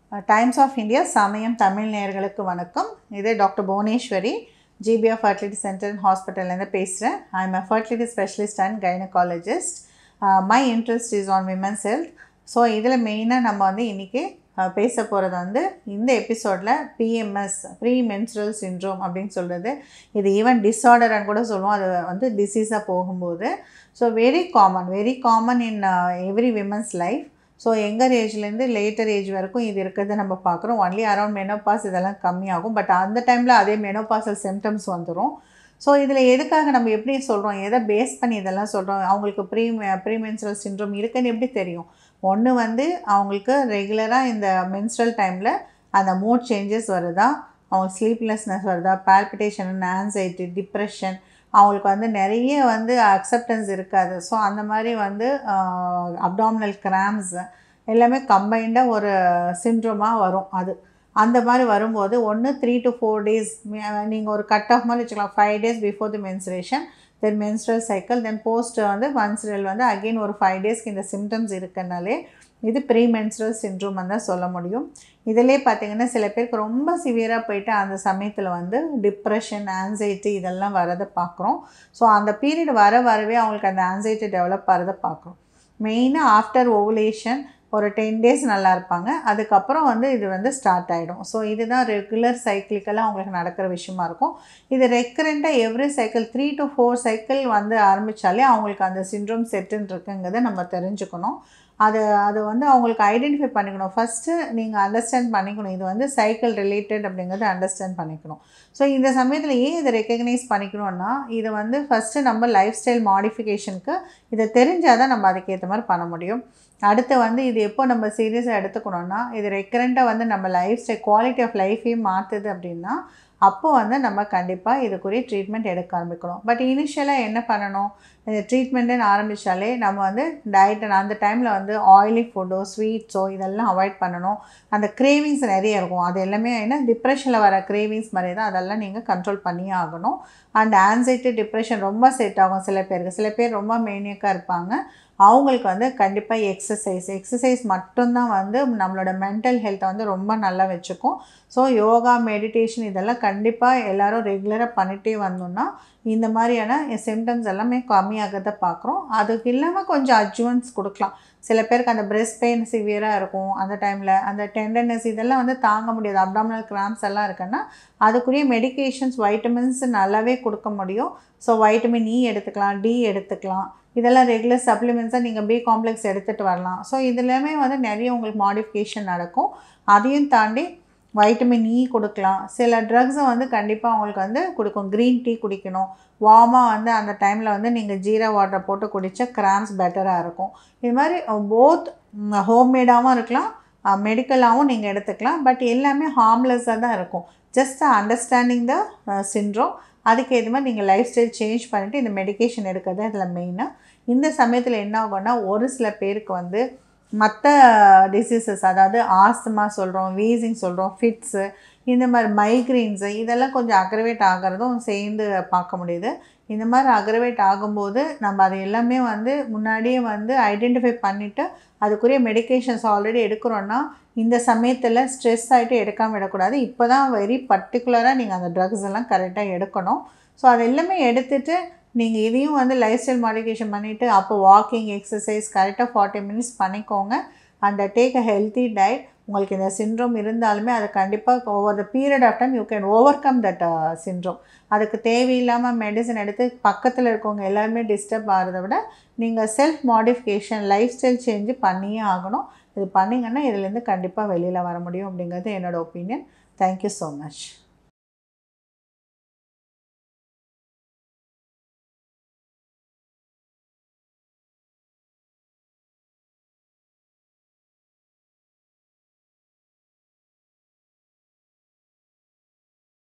times of India சமயம் தமிழ் நேயர்களுக்கு வணக்கம் இது doctor Bhuvaneswari GBR fertility centre ஹாஸ்பிட்டல்லேருந்து பேசுகிறேன் I am a fertility specialist and gynaecologist my interest is on women's health so இதில் மெயினாக நம்ம வந்து இன்றைக்கி பேச போகிறது வந்து இந்த எபிசோடில் பிஎம்எஸ் ப்ரீ மென்ஸ்ட்ரல் சின்ட்ரோம் அப்படின்னு சொல்கிறது இது ஈவன் டிஸார்டர்னு கூட சொல்லுவோம் அது வந்து டிசீஸாக போகும்போது so very common very common in every women's life so younger ஏஜ்லேருந்து லேட்டர் ஏஜ் வரைக்கும் இது இருக்கிறத நம்ம பார்க்குறோம் ஒன்லி அரௌண்ட் மெனோபாஸ் இதெல்லாம் கம்மியாகும் பட் அந்த டைமில் அதே மெனோபாசல் சிம்டம்ஸ் வந்துடும் ஸோ இதில் எதுக்காக நம்ம எப்படி சொல்கிறோம் எதை பேஸ் பண்ணி இதெல்லாம் சொல்கிறோம் அவங்களுக்கு ப்ரீ ப்ரீ மென்ஸ்ட்ரல் சின்ட்ரோம் இருக்குன்னு எப்படி தெரியும் ஒன்று வந்து அவங்களுக்கு ரெகுலராக இந்த மென்ஸ்ட்ரல் டைமில் அந்த மூட் சேஞ்சஸ் வருதா அவங்க ஸ்லீப்லெஸ்னஸ் வருதா பால்பிட்டேஷன் ஆன்சைட்டி டிப்ரெஷன் அவங்களுக்கு வந்து நிறைய வந்து அக்செப்டன்ஸ் இருக்காது ஸோ அந்த மாதிரி வந்து அப்டாமினல் கிராம்ஸ் எல்லாமே கம்பைண்டாக ஒரு சின்ட்ரோமாக வரும் அது அந்த மாதிரி வரும்போது ஒன்று த்ரீ டு ஃபோர் டேஸ் நீங்கள் ஒரு கட் ஆஃப் மாதிரி வச்சுக்கலாம் five days before the menstruation then menstrual cycle then post வந்து மன்சுரல் வந்து அகெயின் ஒரு ஃபைவ் டேஸ்க்கு இந்த சிம்டம்ஸ் இருக்கனாலே இது ப்ரீ மென்ஸ்ட்ரல் சின்ட்ரோம் தான் சொல்ல முடியும் இதிலே பார்த்திங்கன்னா சில பேருக்கு ரொம்ப சிவியராக போயிட்டு அந்த சமயத்தில் வந்து டிப்ரெஷன் ஆன்சைட்டி இதெல்லாம் வரதை பார்க்குறோம் ஸோ அந்த பீரியட் வர வரவே அவங்களுக்கு அந்த ஆன்சைட்டி டெவலப் ஆகிறத பார்க்குறோம் மெயினாக ஆஃப்டர் ஓவுலேஷன் ஒரு டென் டேஸ் நல்லா இருப்பாங்க அதுக்கப்புறம் வந்து இது வந்து ஸ்டார்ட் ஆகிடும் ஸோ இதுதான் ரெகுலர் சைக்கிளிக்கலாக அவங்களுக்கு நடக்கிற விஷயமா இருக்கும் இது ரெக்கரண்ட்டாக every cycle three to four cycle வந்து ஆரம்பித்தாலே அவங்களுக்கு அந்த சின்ட்ரோம் செட்டுன்னு இருக்குங்கிறத நம்ம தெரிஞ்சுக்கணும் அது அது வந்து அவங்களுக்கு ஐடென்டிஃபை பண்ணிக்கணும் ஃபஸ்ட்டு நீங்கள் அண்டர்ஸ்டாண்ட் பண்ணிக்கணும் இது வந்து சைக்கிள் ரிலேட்டட் அப்படிங்கிறத அண்டர்ஸ்டாண்ட் பண்ணிக்கணும் ஸோ இந்த சமயத்தில் ஏன் இதை ரெக்கக்னைஸ் பண்ணிக்கணும்னா இது வந்து ஃபஸ்ட்டு நம்ம லைஃப் ஸ்டைல் மாடிஃபிகேஷனுக்கு இதை தெரிஞ்சால் தான் நம்ம அதுக்கேற்ற மாதிரி பண்ண முடியும் அடுத்து வந்து இது எப்போ நம்ம சீரியஸாக எடுத்துக்கணும்னா இது ரெக்கரண்ட்டாக வந்து நம்ம லைஃப் ஸ்டைல் குவாலிட்டி ஆஃப் லைஃபையும் மாற்றுது அப்படின்னா அப்போ வந்து நம்ம கண்டிப்பாக இதுக்குரிய ட்ரீட்மெண்ட் எடுக்க ஆரம்பிக்கணும் பட் இனிஷியலாக என்ன பண்ணணும் இந்த ட்ரீட்மெண்ட்டுன்னு ஆரம்பித்தாலே நம்ம வந்து டயட் அந்த டைமில் வந்து ஆயிலி ஃபுட்டோ ஸ்வீட்ஸோ இதெல்லாம் அவாய்ட் பண்ணணும் அந்த கிரேவிங்ஸ் நிறைய இருக்கும் அது எல்லாமே என்ன டிப்ரெஷனில் வர கிரேவிங்ஸ் மாதிரி தான் அதெல்லாம் நீங்கள் கண்ட்ரோல் பண்ணியே ஆகணும் அண்ட் ஆன்சைட்டி டிப்ரெஷன் ரொம்ப செட் ஆகும் சில பேருக்கு சில பேர் ரொம்ப மெயினியக்காக இருப்பாங்க அவங்களுக்கு வந்து கண்டிப்பாக எக்ஸசைஸ் எக்ஸசைஸ் மட்டும்தான் வந்து நம்மளோட மென்டல் ஹெல்த்தை வந்து ரொம்ப நல்லா வச்சுக்கும் ஸோ யோகா மெடிடேஷன் இதெல்லாம் கண்டிப்பாக எல்லோரும் ரெகுலராக பண்ணிகிட்டே வந்தோம்னா இந்த மாதிரியான சிம்டம்ஸ் எல்லாமே கம்மியாகிறத பார்க்குறோம் அதுக்கு இல்லாமல் கொஞ்சம் அட்ஜுவன்ஸ் கொடுக்கலாம் சில பேருக்கு அந்த பிரெஸ்ட் பெயின் சிவியராக இருக்கும் அந்த டைமில் அந்த டெண்டர்னஸ் இதெல்லாம் வந்து தாங்க முடியாது அப்டாமினல் கிராம்ஸ் எல்லாம் இருக்குன்னா அதுக்குரிய மெடிகேஷன்ஸ் வைட்டமின்ஸ் நல்லாவே கொடுக்க முடியும் ஸோ வைட்டமின் இ எடுத்துக்கலாம் டி எடுத்துக்கலாம் இதெல்லாம் ரெகுலர் சப்ளிமெண்ட்ஸாக நீங்கள் பி காம்ப்ளெக்ஸ் எடுத்துகிட்டு வரலாம் ஸோ இதுலேயுமே வந்து நிறைய உங்களுக்கு மாடிஃபிகேஷன் நடக்கும் அதையும் தாண்டி வைட்டமின் இ கொடுக்கலாம் சில ட்ரக்ஸை வந்து கண்டிப்பாக அவங்களுக்கு வந்து கொடுக்கும் க்ரீன் டீ குடிக்கணும் வார்மாக வந்து அந்த டைமில் வந்து நீங்கள் ஜீரா வாட்டரை போட்டு குடித்தா கிராம்ஸ் பெட்டராக இருக்கும் இது மாதிரி போத் ஹோம்மேடாகவும் இருக்கலாம் மெடிக்கலாகவும் நீங்கள் எடுத்துக்கலாம் பட் எல்லாமே ஹார்ம்லெஸ்ஸாக தான் இருக்கும் ஜஸ்ட் அண்டர்ஸ்டாண்டிங் த சின்ட்ரோம் அதுக்கு ஏற்ற மாதிரி நீங்கள் லைஃப் ஸ்டைல் சேஞ்ச் பண்ணிவிட்டு இந்த மெடிக்கேஷன் எடுக்கிறது இதில் மெயினாக இந்த சமயத்தில் என்ன ஆகும்னா ஒரு சில பேருக்கு வந்து மற்ற டிசீசஸ் அதாவது ஆஸ்துமா சொல்கிறோம் வீசிங் சொல்கிறோம் ஃபிட்ஸு இந்த மாதிரி மைக்ரைன்ஸு இதெல்லாம் கொஞ்சம் அக்ரவேட் ஆகிறதும் சேர்ந்து பார்க்க முடியுது இந்த மாதிரி அக்ரவேட் ஆகும்போது நம்ம அது எல்லாமே வந்து முன்னாடியே வந்து ஐடென்டிஃபை பண்ணிவிட்டு அதுக்குரிய மெடிக்கேஷன்ஸ் ஆல்ரெடி எடுக்கிறோன்னா இந்த சமயத்தில் ஸ்ட்ரெஸ் ஆகிட்டு எடுக்காமல் விடக்கூடாது இப்போ தான் வெரி பர்டிகுலராக நீங்கள் அந்த ட்ரக்ஸ் எல்லாம் கரெக்டாக எடுக்கணும் ஸோ அது எல்லாமே எடுத்துகிட்டு நீங்கள் இதையும் வந்து லைஃப் ஸ்டைல் மாடிஃபிகேஷன் பண்ணிவிட்டு அப்போ வாக்கிங் எக்ஸசைஸ் கரெக்டாக ஃபார்ட்டி மினிட்ஸ் பண்ணிக்கோங்க and take a healthy diet உங்களுக்கு இந்த சின்ட்ரோம் இருந்தாலுமே அது கண்டிப்பாக over the period of time you can overcome that syndrome அதுக்கு தேவையில்லாமல் மெடிசன் எடுத்து பக்கத்தில் இருக்கவங்க எல்லாருமே டிஸ்டர்ப் ஆகிறத விட நீங்கள் self modification lifestyle change பண்ணியே ஆகணும் இது பண்ணிங்கன்னா இதுலேருந்து கண்டிப்பாக வெளியில் வர முடியும் அப்படிங்கிறது என்னோடய ஒப்பீனியன் தேங்க்யூ ஸோ மச்